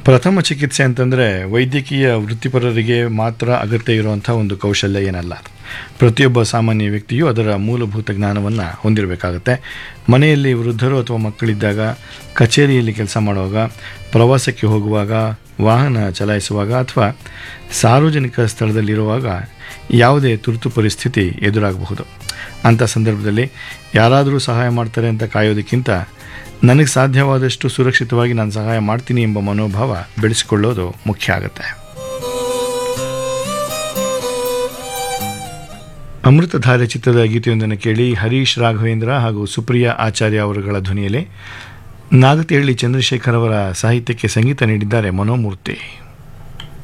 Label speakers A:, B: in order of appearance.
A: ಪ್ರಥಮ ಚಿಕಿತ್ಸೆ ಅಂತಂದರೆ ವೈದ್ಯಕೀಯ ವೃತ್ತಿಪರರಿಗೆ ಮಾತ್ರ ಅಗತ್ಯ ಇರುವಂಥ ಒಂದು ಕೌಶಲ್ಯ ಏನಲ್ಲ ಪ್ರತಿಯೊಬ್ಬ ಸಾಮಾನ್ಯ ವ್ಯಕ್ತಿಯೂ ಅದರ ಮೂಲಭೂತ ಜ್ಞಾನವನ್ನು ಹೊಂದಿರಬೇಕಾಗತ್ತೆ ಮನೆಯಲ್ಲಿ ವೃದ್ಧರು ಅಥವಾ ಮಕ್ಕಳಿದ್ದಾಗ ಕಚೇರಿಯಲ್ಲಿ ಕೆಲಸ ಮಾಡುವಾಗ ಪ್ರವಾಸಕ್ಕೆ ಹೋಗುವಾಗ ವಾಹನ ಚಲಾಯಿಸುವಾಗ ಅಥವಾ ಸಾರ್ವಜನಿಕ ಸ್ಥಳದಲ್ಲಿರುವಾಗ ಯಾವುದೇ ತುರ್ತು ಪರಿಸ್ಥಿತಿ ಎದುರಾಗಬಹುದು ಅಂಥ ಸಂದರ್ಭದಲ್ಲಿ ಯಾರಾದರೂ ಸಹಾಯ ಮಾಡ್ತಾರೆ ಅಂತ ಕಾಯೋದಕ್ಕಿಂತ ನನಗೆ ಸಾಧ್ಯವಾದಷ್ಟು ಸುರಕ್ಷಿತವಾಗಿ ನಾನು ಸಹಾಯ ಮಾಡ್ತೀನಿ ಎಂಬ ಮನೋಭಾವ ಬೆಳೆಸಿಕೊಳ್ಳೋದು ಮುಖ್ಯ ಆಗುತ್ತೆ ಅಮೃತಧಾರೆ ಚಿತ್ರದ ಗೀತೆಯೊಂದನ್ನು ಕೇಳಿ ಹರೀಶ್ ರಾಘವೇಂದ್ರ ಹಾಗೂ ಸುಪ್ರಿಯಾ ಆಚಾರ್ಯ ಅವರುಗಳ ಧ್ವನಿಯಲ್ಲಿ ನಾಗತಿಹಳ್ಳಿ ಚಂದ್ರಶೇಖರ್ ಅವರ ಸಾಹಿತ್ಯಕ್ಕೆ ಸಂಗೀತ ನೀಡಿದ್ದಾರೆ ಮನೋಮೂರ್ತಿ